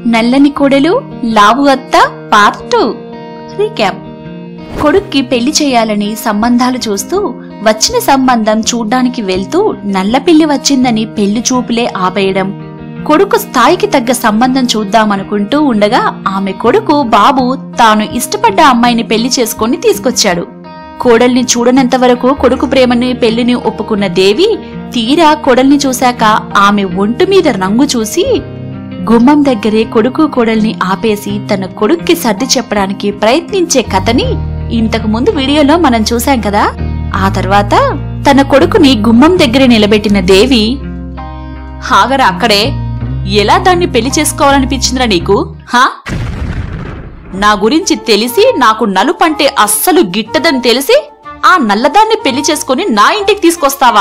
నల్లని కోడలు లావు అత్త పార్ట్ టూ రీక్యాప్ కొడుక్కి పెళ్లి చేయాలని సంబంధాలు చూస్తూ వచ్చిన సంబంధం చూడ్డానికి వెళ్తూ నల్ల పిల్లి వచ్చిందని పెళ్లి చూపులే ఆపేయడం కొడుకు స్థాయికి తగ్గ సంబంధం చూద్దామనుకుంటూ ఉండగా ఆమె కొడుకు బాబు తాను ఇష్టపడ్డ అమ్మాయిని పెళ్లి చేసుకొని తీసుకొచ్చాడు కోడల్ని చూడనంత వరకు కొడుకు ప్రేమని పెళ్లిని ఒప్పుకున్న దేవి తీరా కొడల్ని చూశాక ఆమె ఒంటు మీద రంగు చూసి గుమ్మం దగ్గరే కొడుకు కోడల్ని ఆపేసి తన కొడుక్కి సర్ది చెప్పడానికి ప్రయత్నించే కథని ఇంతకు ముందు వీడియోలో మనం చూశాం కదా ఆ తర్వాత తన కొడుకుని గుమ్మం దగ్గరే నిలబెట్టిన దేవి హాగరా అక్కడే ఎలా దాన్ని పెళ్లి చేసుకోవాలనిపించిందిరా నీకు హా నా గురించి తెలిసి నాకు నలుపంటే అస్సలు గిట్టదని తెలిసి ఆ నల్లదాన్ని పెళ్లి చేసుకుని నా ఇంటికి తీసుకొస్తావా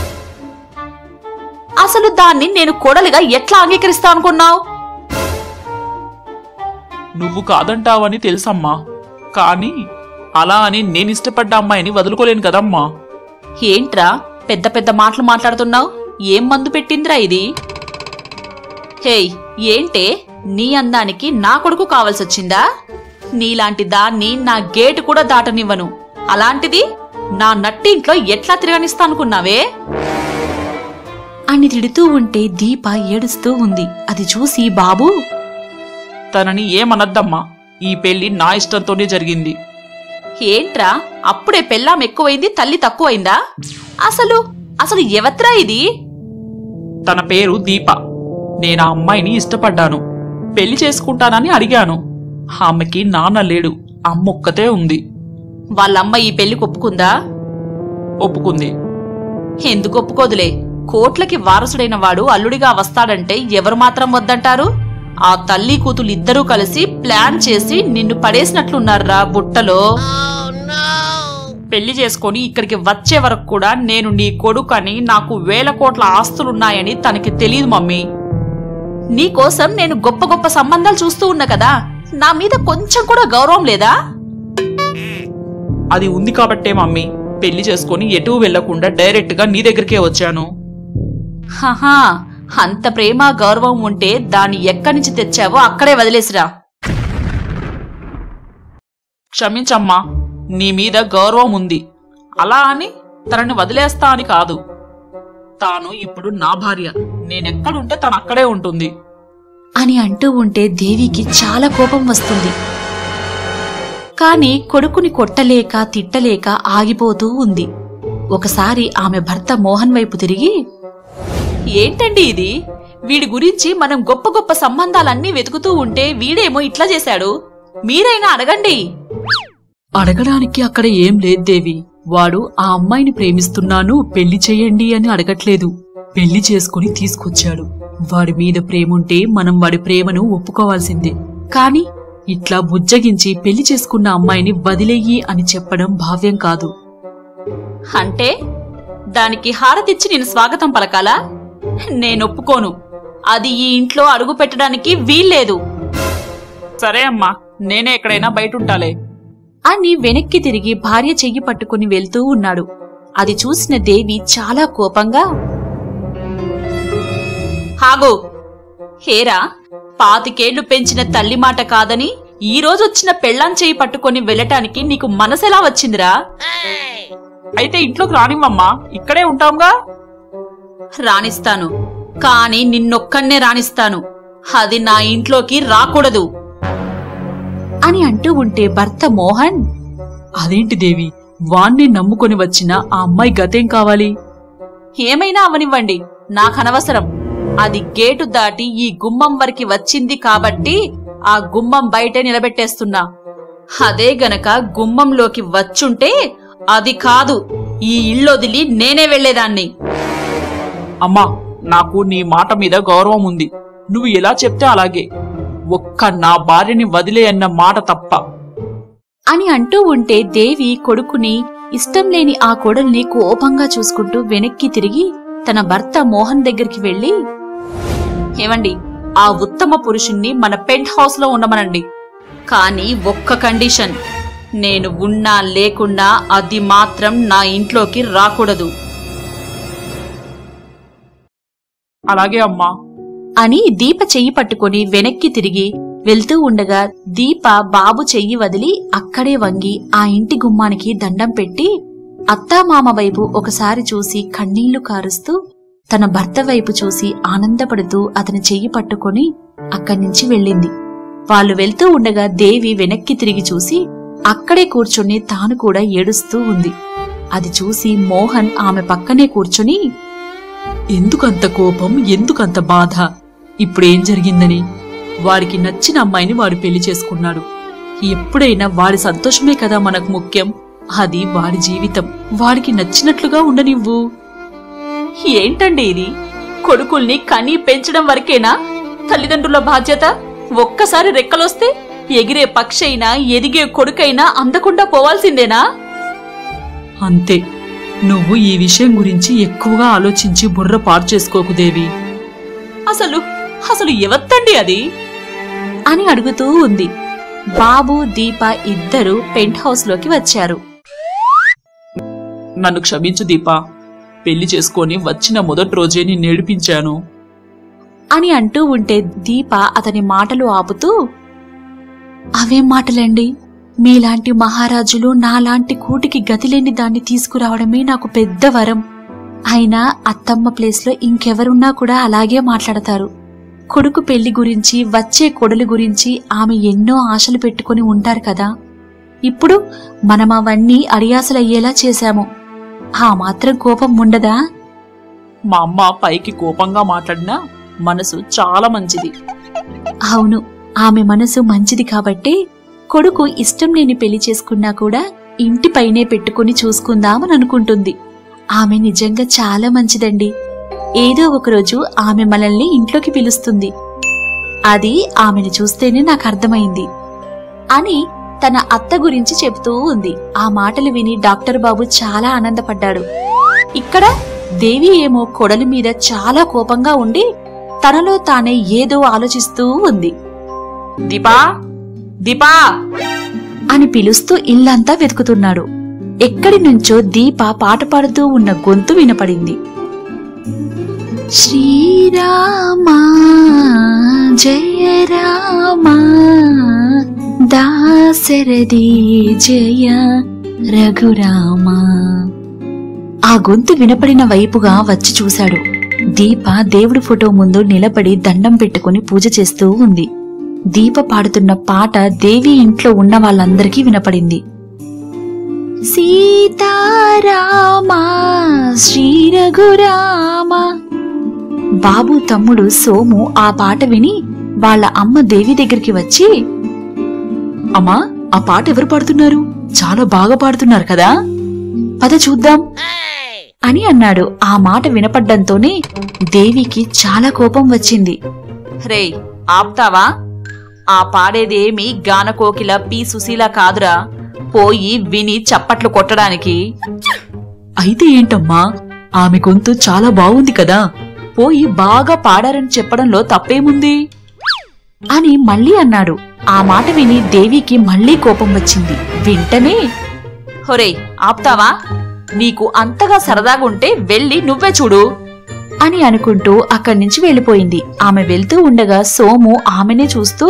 అసలు దాన్ని నేను కోడలిగా ఎట్లా అంగీకరిస్తా అనుకున్నావు నువ్వు కాదంటావని తెలుసమ్మా కానీ అలా అని నేను ఇష్టపడ్డ అమ్మాయిని వదులుకోలేను కదమ్మా ఏంట్రా పెద్ద పెద్ద మాటలు మాట్లాడుతున్నావు ఏం మందు పెట్టిందిరా ఇది హేయ్ ఏంటే నీ అందానికి నా కొడుకు కావాల్సొచ్చిందా నీలాంటి దాన్ని నా గేటు కూడా దాటనివ్వను అలాంటిది నా నట్టింట్లో ఎట్లా తిరగనిస్తా అనుకున్నావే అని తిడుతూ ఉంటే దీప ఏడుస్తూ ఉంది అది చూసి బాబు తనని ఏమనద్దమ్మా ఈ పెళ్లి నా ఇష్టంతోనే జరిగింది ఏంట్రా అప్పుడే పెళ్ళాం ఎక్కువైంది తల్లి తక్కువైందా అసలు అసలు ఎవత్రా ఇది తన పేరు దీప నేను ఆ అమ్మాయిని ఇష్టపడ్డాను పెళ్లి చేసుకుంటానని అడిగాను ఆమెకి నాన్న లేడు అమ్మొక్కతే ఉంది వాళ్ళమ్మ ఈ పెళ్లికి ఒప్పుకుందా ఒప్పుకుంది ఎందుకు ఒప్పుకోదులే కోట్లకి వారసుడైన వాడు అల్లుడిగా వస్తాడంటే ఎవరు మాత్రం వద్దంటారు ఆ తల్లి కూతులు ఇద్దరూ కలిసి ప్లాన్ చేసి నిన్ను పడేసినట్లున్నారా బుట్టలో పెళ్లి చేసుకొని ఇక్కడికి వచ్చే వరకు కూడా నేను నీ కొడుకని నాకు వేల కోట్ల ఆస్తులున్నాయని తనకి తెలియదు మమ్మీ నీకోసం నేను గొప్ప గొప్ప సంబంధాలు చూస్తూ ఉన్నా కదా నా మీద కొంచెం కూడా గౌరవం లేదా అది ఉంది కాబట్టే మమ్మీ పెళ్లి చేసుకొని ఎటూ వెళ్లకుండా డైరెక్ట్ గా నీ దగ్గరికే వచ్చాను హహా అంత ప్రేమ గౌరవం ఉంటే దాన్ని ఎక్కడి నుంచి తెచ్చావో అక్కడే వదిలేసిరా క్షమించమ్మా నీ మీద గౌరవం ఉంది అలా అని తనని వదిలేస్తా అని కాదు తాను ఇప్పుడు నా భార్య నేనెక్కడుంటే తను అక్కడే ఉంటుంది అని అంటూ ఉంటే దేవికి చాలా కోపం వస్తుంది కాని కొడుకుని కొట్టలేక తిట్టలేక ఆగిపోతూ ఉంది ఒకసారి ఆమె భర్త మోహన్ వైపు తిరిగి ఏంటండి ఇది వీడి గురించి మనం గొప్ప గొప్ప సంబంధాలన్నీ వెతుకుతూ ఉంటే వీడేమో ఇట్లా చేశాడు మీరైనా అడగండి అడగడానికి అక్కడ ఏం లేదు దేవి వాడు ఆ అమ్మాయిని ప్రేమిస్తున్నాను పెళ్లి చేయండి అని అడగట్లేదు పెళ్లి చేసుకుని తీసుకొచ్చాడు వాడి మీద ప్రేముంటే మనం వాడి ప్రేమను ఒప్పుకోవాల్సిందే కాని ఇట్లా బుజ్జగించి పెళ్లి చేసుకున్న అమ్మాయిని వదిలేయి అని చెప్పడం భావ్యం కాదు అంటే దానికి హారతిచ్చి నేను స్వాగతం పలకాలా నేనొప్పుకోను అది ఈ ఇంట్లో అడుగు పెట్టడానికి వీల్లేదు సరే అమ్మా నేనే ఎక్కడైనా బయట ఉంటాలే అని వెనక్కి తిరిగి భార్య చెయ్యి పట్టుకుని వెళ్తూ ఉన్నాడు అది చూసిన దేవి చాలా కోపంగా హాగో హేరా పాతికేళ్లు పెంచిన తల్లి మాట కాదని ఈ రోజు వచ్చిన పెళ్ళాం చేయి పట్టుకొని వెళ్ళటానికి నీకు మనసెలా వచ్చిందిరా అయితే ఇంట్లోకి రానివ్వమ్మా ఇక్కడే ఉంటాంగా రాణిస్తాను కాని నిన్నొక్కన్నే రాణిస్తాను అది నా ఇంట్లోకి రాకూడదు అని అంటూ ఉంటే భర్త మోహన్ అదేంటి దేవి వాణ్ణి నమ్ముకొని వచ్చిన ఆ అమ్మాయి గతేం కావాలి ఏమైనా అవనివ్వండి నాకనవసరం అది గేటు దాటి ఈ గుమ్మం వరకు వచ్చింది కాబట్టి ఆ గుమ్మం బయటే నిలబెట్టేస్తున్నా అదే గనక గుమ్మంలోకి వచ్చుంటే అది కాదు ఈ ఇల్లొదిలి నేనే వెళ్లేదాన్ని అమ్మా నాకు నీ మాట మీద గౌరవం ఉంది నువ్వు ఎలా చెప్తే అలాగే ఒక్క నా భార్యని వదిలే అన్న మాట తప్ప అని అంటూ ఉంటే దేవి కొడుకుని ఇష్టం లేని ఆ కొడల్ని కోపంగా చూసుకుంటూ వెనక్కి తిరిగి తన భర్త మోహన్ దగ్గరికి వెళ్లి ఏమండి ఆ ఉత్తమ పురుషుణ్ణి మన పెంట్ హౌస్ లో ఉండమనండి కానీ ఒక్క కండిషన్ నేను ఉన్నా లేకున్నా అది మాత్రం నా ఇంట్లోకి రాకూడదు అలాగే అమ్మా అని దీప చెయ్యి పట్టుకొని వెనక్కి తిరిగి వెళ్తూ ఉండగా దీప బాబు చెయ్యి వదిలి అక్కడే వంగి ఆ ఇంటి గుమ్మానికి దండం పెట్టి అత్తామామ వైపు ఒకసారి చూసి కన్నీళ్లు కారుస్తూ తన భర్త వైపు చూసి ఆనందపడుతూ అతని చెయ్యి పట్టుకొని అక్కడి నుంచి వెళ్ళింది వాళ్ళు వెళ్తూ ఉండగా దేవి వెనక్కి తిరిగి చూసి అక్కడే కూర్చుని తాను కూడా ఏడుస్తూ ఉంది అది చూసి మోహన్ ఆమె పక్కనే కూర్చుని ఎందుకంత కోపం ఎందుకంత బాధ ఇప్పుడేం జరిగిందని వాడికి నచ్చిన అమ్మాయిని వాడు పెళ్లి చేసుకున్నాడు ఎప్పుడైనా వాడి సంతోషమే కదా మనకు ముఖ్యం అది వాడి జీవితం వాడికి నచ్చినట్లుగా ఉండనివ్వు ఏంటండి ఇది కొడుకుల్ని కని పెంచడం వరకేనా తల్లిదండ్రుల బాధ్యత ఒక్కసారి రెక్కలొస్తే ఎగిరే పక్షైనా ఎదిగే కొడుకైనా అందకుండా పోవాల్సిందేనా అంతే నువ్వు ఈ విషయం గురించి ఎక్కువగా ఆలోచించి బుర్ర పాడు చేసుకోకు దేవి అసలు అసలు ఎవత్తండి అది అని అడుగుతూ ఉంది బాబు దీప ఇద్దరు పెంట్ హౌస్ లోకి వచ్చారు నన్ను క్షమించు దీపా పెళ్లి చేసుకొని వచ్చిన మొదటి రోజే నేను నేడిపించాను అని అంటూ ఉంటే దీప అతని మాటలు ఆపుతూ అవేం మాటలండి మీలాంటి మహారాజులు నాలాంటి కూటికి గతిలేని దాన్ని తీసుకురావడమే నాకు పెద్ద వరం అయినా అత్తమ్మ ప్లేస్లో ఇంకెవరున్నా కూడా అలాగే మాట్లాడతారు కొడుకు పెళ్లి గురించి వచ్చే కొడలు గురించి ఆమె ఎన్నో ఆశలు పెట్టుకుని ఉంటారు కదా ఇప్పుడు మనం అవన్నీ అడియాసలయ్యేలా చేశాము ఆ మాత్రం కోపం ఉండదా మా అమ్మ పైకి కోపంగా మాట్లాడినా మనసు చాలా మంచిది అవును ఆమె మనసు మంచిది కాబట్టే కొడుకు ఇష్టం లేని పెళ్లి చేసుకున్నా కూడా ఇంటిపైనే పెట్టుకుని చూసుకుందామని అనుకుంటుంది ఆమె నిజంగా చాలా మంచిదండి ఏదో ఒకరోజు ఆమె మనల్ని ఇంట్లోకి పిలుస్తుంది అది ఆమెను చూస్తేనే నాకు అర్థమైంది అని తన అత్త గురించి చెబుతూ ఉంది ఆ మాటలు విని డాక్టర్ బాబు చాలా ఆనందపడ్డాడు ఇక్కడ దేవి ఏమో కొడలి మీద చాలా కోపంగా ఉండి తనలో తానే ఏదో ఆలోచిస్తూ ఉంది దీపా దీపా అని పిలుస్తూ ఇల్లంతా వెతుకుతున్నాడు ఎక్కడి నుంచో దీప పాట పాడుతూ ఉన్న గొంతు వినపడింది శ్రీరామా జయ రామా దాశరథి జయ రఘురామా ఆ గొంతు వినపడిన వైపుగా వచ్చి చూశాడు దీప దేవుడి ఫోటో ముందు నిలబడి దండం పెట్టుకుని పూజ చేస్తూ ఉంది దీప పాడుతున్న పాట దేవి ఇంట్లో ఉన్న వాళ్ళందరికీ వినపడింది సీతారామా శ్రీ రఘురామ బాబు తమ్ముడు సోము ఆ పాట విని వాళ్ళ అమ్మ దేవి దగ్గరికి వచ్చి అమ్మా ఆ పాట ఎవరు పాడుతున్నారు చాలా బాగా పాడుతున్నారు కదా పద చూద్దాం అని అన్నాడు ఆ మాట వినపడ్డంతోనే దేవికి చాలా కోపం వచ్చింది రే ఆప్తావా ఆ పాడేదేమి గానకోకిల పి సుశీల కాదురా పోయి విని చప్పట్లు కొట్టడానికి అయితే ఏంటమ్మా ఆమె గొంతు చాలా బాగుంది కదా పోయి బాగా పాడారని చెప్పడంలో తప్పేముంది అని మళ్ళీ అన్నాడు ఆ మాట విని దేవికి మళ్ళీ కోపం వచ్చింది వెంటనే హొరే ఆప్తావా నీకు అంతగా సరదాగుంటే వెళ్ళి నువ్వే చూడు అని అనుకుంటూ అక్కడి నుంచి వెళ్ళిపోయింది ఆమె వెళ్తూ ఉండగా సోము ఆమెనే చూస్తూ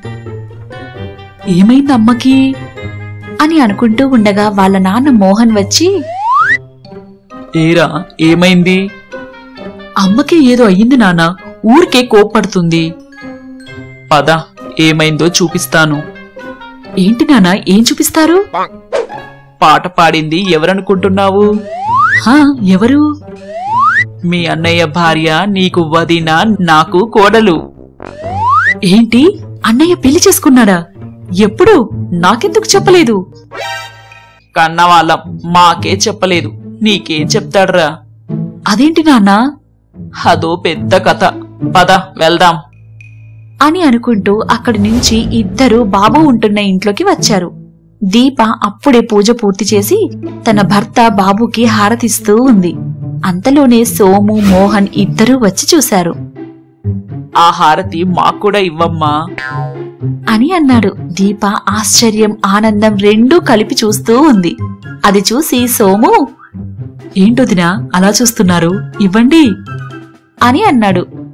ఏమైంది అమ్మకి అని అనుకుంటూ ఉండగా వాళ్ళ నాన్న మోహన్ వచ్చి ఏరా ఏమైంది అమ్మకి ఏదో అయ్యింది నాన్న ఊరికే కోప్పడుతుంది పద ఏమైందో చూపిస్తాను ఏంటి నాన్న ఏం చూపిస్తారు పాట పాడింది ఎవరనుకుంటున్నావు హా ఎవరు మీ అన్నయ్య భార్య నీకు వదిన నాకు కోడలు ఏంటి అన్నయ్య పెళ్లి చేసుకున్నాడా ఎప్పుడు నాకెందుకు చెప్పలేదు కన్నవాళ్ళం మాకే చెప్పలేదు నీకేం చెప్తాడ్రా అదేంటి నాన్నా అదో పెద్ద కథ పద వెళ్దాం అని అనుకుంటూ అక్కడి నుంచి ఇద్దరు బాబు ఉంటున్న ఇంట్లోకి వచ్చారు దీప అప్పుడే పూజ పూర్తి చేసి తన భర్త బాబుకి హారతిస్తూ ఉంది అంతలోనే సోము మోహన్ ఇద్దరూ వచ్చి చూశారు ఆ హారతి మాకు కూడా ఇవ్వమ్మా అని అన్నాడు దీప ఆశ్చర్యం ఆనందం రెండూ కలిపి చూస్తూ ఉంది అది చూసి సోము ఏంటొదినా అలా చూస్తున్నారు ఇవ్వండి అని అన్నాడు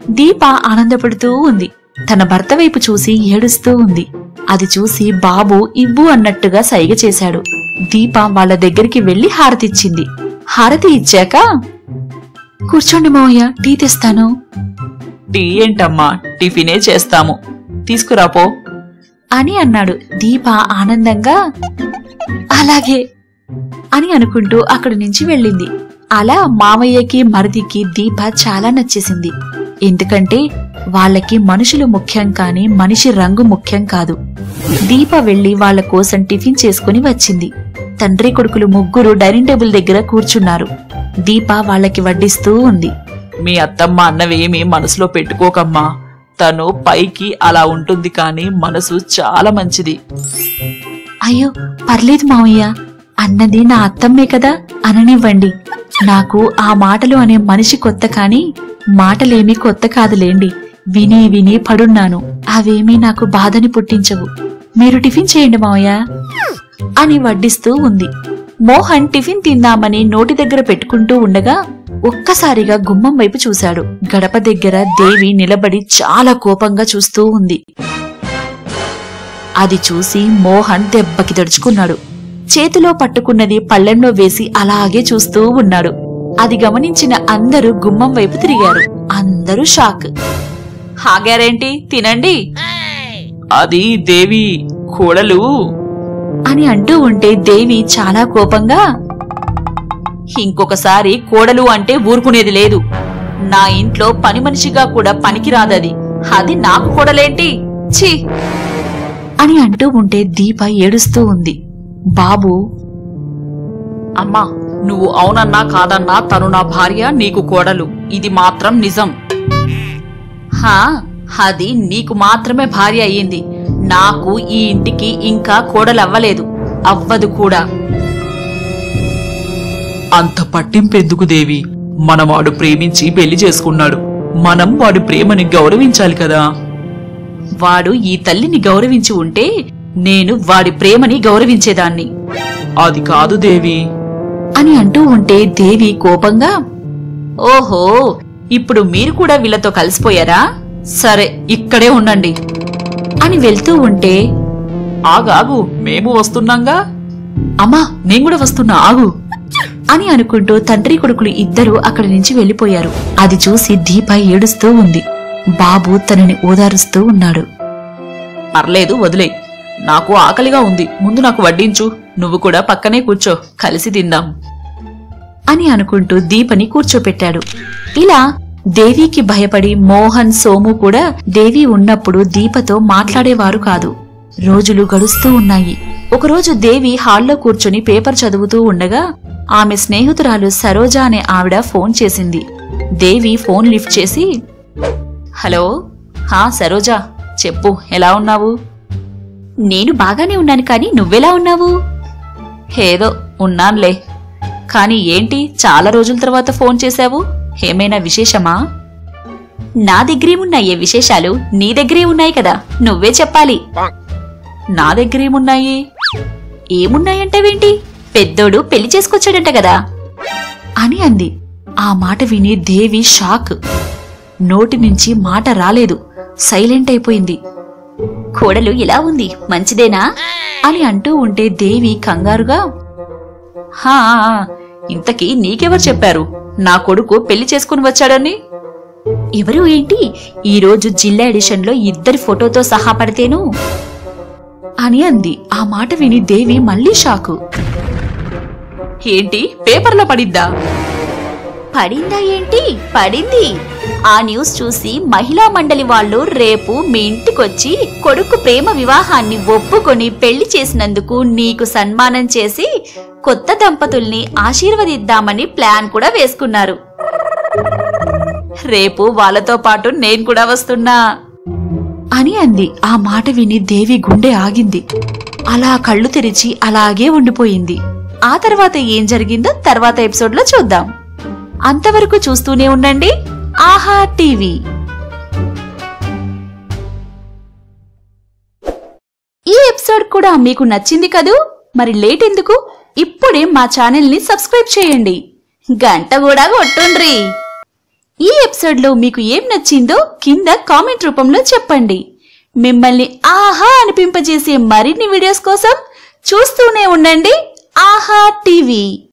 దీప ఆనందపడుతూ ఉంది తన భర్త వైపు చూసి ఏడుస్తూ ఉంది అది చూసి బాబు ఇవ్వు అన్నట్టుగా సైగ చేశాడు దీప వాళ్ళ దగ్గరికి వెళ్లి హారతిచ్చింది హారతి ఇచ్చాక కూర్చోండి మావయ్య టీ తెస్తాను టీ ఏంటమ్మా టిఫినే చేస్తాము తీసుకురాపో అని అన్నాడు దీప ఆనందంగా అలాగే అని అనుకుంటూ అక్కడి నుంచి వెళ్ళింది అలా మామయ్యకి మరిదికి దీప చాలా నచ్చేసింది ఎందుకంటే వాళ్ళకి మనుషులు ముఖ్యం కాని మనిషి రంగు ముఖ్యం కాదు దీప వెళ్లి వాళ్ళ కోసం టిఫిన్ చేసుకుని వచ్చింది తండ్రి కొడుకులు ముగ్గురు డైనింగ్ టేబుల్ దగ్గర కూర్చున్నారు దీప వాళ్ళకి వడ్డిస్తూ ఉంది మీ అత్తమ్మ అన్నవేమీ మనసులో పెట్టుకోకమ్మా తను పైకి అలా ఉంటుంది కానీ మనసు చాలా మంచిది అయ్యో పర్లేదు మావయ్య అన్నది నా అత్తమ్మే కదా అననివ్వండి నాకు ఆ మాటలు అనే మనిషి కొత్త కాని మాటలేమీ కొత్త కాదులేండి విని విని పడున్నాను అవేమీ నాకు బాధని పుట్టించవు మీరు టిఫిన్ చేయండి మావయ్య అని వడ్డిస్తూ ఉంది మోహన్ టిఫిన్ తిందామని నోటి దగ్గర పెట్టుకుంటూ ఉండగా ఒక్కసారిగా గుమ్మం వైపు చూశాడు గడప దగ్గర దేవి నిలబడి చాలా కోపంగా చూస్తూ ఉంది అది చూసి మోహన్ దెబ్బకి దడుచుకున్నాడు చేతిలో పట్టుకున్నది పళ్ళెంలో వేసి అలాగే చూస్తూ ఉన్నాడు అది గమనించిన అందరూ గుమ్మం వైపు తిరిగారు అందరూ షాక్ హాగారేంటి తినండి అది దేవి కోడలు అని అంటూ ఉంటే దేవి చాలా కోపంగా ఇంకొకసారి కోడలు అంటే ఊరుకునేది లేదు నా ఇంట్లో పని మనిషిగా కూడా పనికిరాదది అది నాకు కోడలేంటి ఛీ అని అంటూ ఉంటే దీప ఏడుస్తూ ఉంది బాబు అమ్మా నువ్వు అవునన్నా కాదన్నా తను నా భార్య నీకు కోడలు ఇది మాత్రం నిజం హా అది నీకు మాత్రమే భార్య అయ్యింది నాకు ఈ ఇంటికి ఇంకా కోడలవ్వలేదు అవ్వదు కూడా అంత పట్టింపెందుకు దేవి మన వాడు ప్రేమించి పెళ్లి చేసుకున్నాడు మనం వాడి ప్రేమని గౌరవించాలి కదా వాడు ఈ తల్లిని గౌరవించి ఉంటే నేను వాడి ప్రేమని గౌరవించేదాన్ని అది కాదు దేవి అని అంటూ ఉంటే దేవి కోపంగా ఓహో ఇప్పుడు మీరు కూడా వీళ్ళతో కలిసిపోయారా సరే ఇక్కడే ఉండండి అని వెళ్తూ ఉంటే ఆగాగు మేము వస్తున్నాంగా అమ్మా నేను కూడా వస్తున్నా ఆగు అని అనుకుంటూ తండ్రి కొడుకులు ఇద్దరూ అక్కడి నుంచి వెళ్లిపోయారు అది చూసి దీప ఏడుస్తూ ఉంది బాబు తనని ఓదారుస్తూ ఉన్నాడు పర్లేదు వదిలే నాకు ఆకలిగా ఉంది ముందు నాకు వడ్డించు నువ్వు కూడా పక్కనే కూర్చో కలిసి తిందాం అని అనుకుంటూ దీపని కూర్చోపెట్టాడు ఇలా దేవికి భయపడి మోహన్ సోము కూడా దేవి ఉన్నప్పుడు దీపతో మాట్లాడేవారు కాదు రోజులు గడుస్తూ ఉన్నాయి ఒకరోజు దేవి హాల్లో కూర్చొని పేపర్ చదువుతూ ఉండగా ఆమె స్నేహితురాలు సరోజ అనే ఆవిడ ఫోన్ చేసింది దేవి ఫోన్ లిఫ్ట్ చేసి హలో హా సరోజా చెప్పు ఎలా ఉన్నావు నేను బాగానే ఉన్నాను కానీ నువ్వెలా ఉన్నావు ఏదో ఉన్నాన్లే కానీ ఏంటి చాలా రోజుల తర్వాత ఫోన్ చేశావు ఏమైనా విశేషమా నా దగ్గరేమున్నాయే విశేషాలు నీ దగ్గరే ఉన్నాయి కదా నువ్వే చెప్పాలి నా దగ్గరేమున్నాయి ఏమున్నాయంటావేంటి పెద్దోడు పెళ్లి చేసుకొచ్చాడంట కదా అని అంది ఆ మాట విని దేవి షాక్ నోటి నుంచి మాట రాలేదు సైలెంట్ అయిపోయింది కోడలు ఇలా ఉంది మంచిదేనా అని అంటూ ఉంటే దేవి కంగారుగా హా ఇంతకీ నీకెవరు చెప్పారు నా కొడుకు పెళ్లి చేసుకుని వచ్చాడని ఎవరు ఏంటి ఈ రోజు జిల్లా ఎడిషన్లో ఇద్దరి ఫోటోతో సహా పడితేను అని అంది ఆ మాట విని దేవి మళ్ళీ షాకు ఏంటి పేపర్లో పడిద్దా పడిందా ఏంటి పడింది ఆ న్యూస్ చూసి మహిళా మండలి వాళ్ళు రేపు మీ ఇంటికొచ్చి కొడుకు ప్రేమ వివాహాన్ని ఒప్పుకొని పెళ్లి చేసినందుకు నీకు సన్మానం చేసి కొత్త దంపతుల్ని ఆశీర్వదిద్దామని ప్లాన్ కూడా వేసుకున్నారు రేపు వాళ్ళతో పాటు నేను కూడా వస్తున్నా అని అంది ఆ మాట విని దేవి గుండె ఆగింది అలా కళ్ళు తెరిచి అలాగే ఉండిపోయింది ఆ తర్వాత ఏం జరిగిందో తర్వాత ఎపిసోడ్లో చూద్దాం అంతవరకు చూస్తూనే ఉండండి ఆహా టీవీ ఈ ఎపిసోడ్ కూడా మీకు నచ్చింది కదూ మరి లేట్ ఎందుకు ఇప్పుడే మా ఛానల్ ని సబ్స్క్రైబ్ చేయండి గంట కూడా కొట్టుండ్రి ఈ ఎపిసోడ్లో మీకు ఏం నచ్చిందో కింద కామెంట్ రూపంలో చెప్పండి మిమ్మల్ని ఆహా అనిపింపజేసే మరిన్ని వీడియోస్ కోసం చూస్తూనే ఉండండి ఆహా టీవీ